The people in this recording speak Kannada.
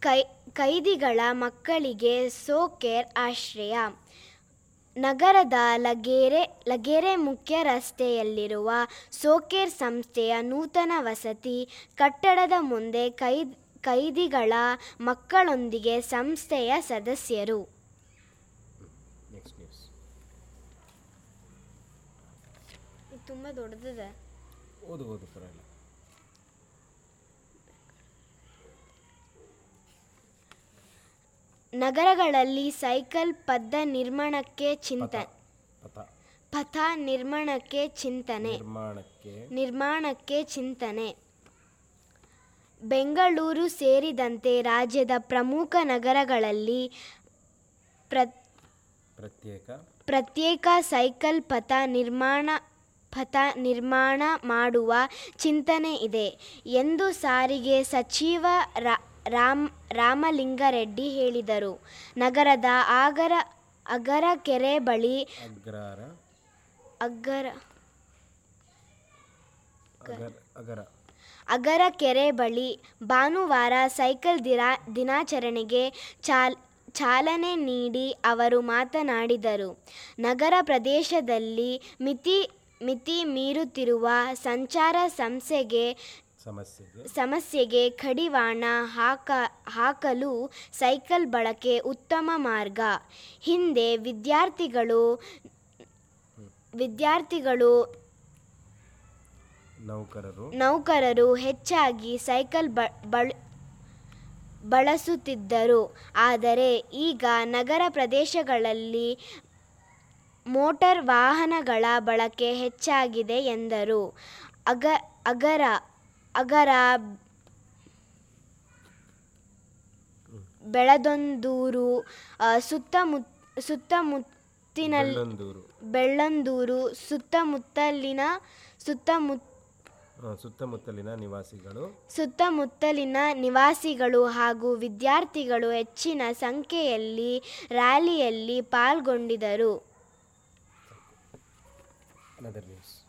ಕೈ ಕೈದಿಗಳ ಮಕ್ಕಳಿಗೆ ಸೋಕೇರ್ ಆಶ್ರಯ ನಗರದ ಲಗೇರೆ ಲಗೇರೆ ಮುಖ್ಯ ರಸ್ತೆಯಲ್ಲಿರುವ ಸೋಕೇರ್ ಸಂಸ್ಥೆಯ ನೂತನ ವಸತಿ ಕಟ್ಟಡದ ಮುಂದೆ ಕೈ ಕೈದಿಗಳ ಮಕ್ಕಳೊಂದಿಗೆ ಸಂಸ್ಥೆಯ ಸದಸ್ಯರು ನೆಕ್ಸ್ಟ್ ನ್ಯೂಸ್ ತುಂಬ ದೊಡ್ಡದಿದೆ ಓದು ಓದು ಪರವಾಗಿಲ್ಲ ನಗರಗಳಲ್ಲಿ ಸೈಕಲ್ ಪಥ ನಿರ್ಮಾಣಕ್ಕೆ ಪಥ ಚಿಂತ ಪಥ ಪಥ ನಿರ್ಮಾಣಕ್ಕೆ ಚಿಂತನೆ ನಿರ್ಮಾಣಕ್ಕೆ ನಿರ್ಮಾಣಕ್ಕೆ ಚಿಂತನೆ ಬೆಂಗಳೂರು ಸೇರಿದಂತೆ ರಾಜ್ಯದ ಪ್ರಮುಖ ನಗರಗಳಲ್ಲಿ ಪ್ರ ಪ್ರತ್ಯೇಕ ಪ್ರತ್ಯೇಕ ಸೈಕಲ್ ಪಥ ನಿರ್ಮಾಣ ಪಥ ನಿರ್ಮಾಣ ಮಾಡುವ ಚಿಂತನೆ ಇದೆ ಎಂದು ಸಾರಿಗೆ ಸಚಿವ ರಾ- ರಾಮ್ ರಾಮಲಿಂಗಾರೆಡ್ಡಿ ಹೇಳಿದರು ನಗರದ ಆಗರ ಅಗರ ಕೆರೆ ಬಳಿ ಅಗ್ರಾರ ಅಗ್ಗರ ಅಗರ ಅಗರ ಅಗರ ಕೆರೆ ಬಳಿ ಭಾನುವಾರ ಸೈಕಲ್ ದಿರಾ ದಿನಾಚರಣೆಗೆ ಚಾಲ್ ಚಾಲನೆ ನೀಡಿ ಅವರು ಮಾತನಾಡಿದರು ನಗರ ಪ್ರದೇಶದಲ್ಲಿ ಮಿತಿ ಮಿತಿ ಮೀರುತ್ತಿರುವ ಸಂಚಾರ ಸಂಸ್ಥೆಗೆ ಸಮಸ್ಯೆಗೆ ಸಮಸ್ಯೆಗೆ ಕಡಿವಾಣ ಹಾಕ ಹಾಕಲು ಸೈಕಲ್ ಬಳಕೆ ಉತ್ತಮ ಮಾರ್ಗ ಹಿಂದೆ ವಿದ್ಯಾರ್ಥಿಗಳು ವಿದ್ಯಾರ್ಥಿಗಳು ನೌಕರರು ನೌಕರರು ಹೆಚ್ಚಾಗಿ ಸೈಕಲ್ ಬ ಬಳ್ ಬಳಸುತ್ತಿದ್ದರು ಆದರೆ ಈಗ ನಗರ ಪ್ರದೇಶಗಳಲ್ಲಿ ಮೋಟಾರ್ ವಾಹನಗಳ ಬಳಕೆ ಹೆಚ್ಚಾಗಿದೆ ಎಂದರು ಅಗ ಅಗರ ಅಗರ ಬೆಳದೊಂದೂರು ಆ, ಸುತ್ತಮುತ್ತ ಸುತ್ತಮುತ್ತಿನಲ್ಲಿ ಬೆಳ್ಳಂದೂರು ಬೆಳ್ಳಂದೂರು ಸುತ್ತಮುತ್ತಲಿನ ಸುತ್ತಮುತ್ತ ಆ, ಸುತ್ತಮುತ್ತಲಿನ ನಿವಾಸಿಗಳು ಸುತ್ತಮುತ್ತಲಿನ ನಿವಾಸಿಗಳು ಹಾಗೂ ವಿದ್ಯಾರ್ಥಿಗಳು ಹೆಚ್ಚಿನ ಸಂಖ್ಯೆಯಲ್ಲಿ ರ್ಯಾಲಿಯಲ್ಲಿ ಪಾಲ್ಗೊಂಡಿದ್ದರು ಅನದರ್ ನ್ಯೂಸ್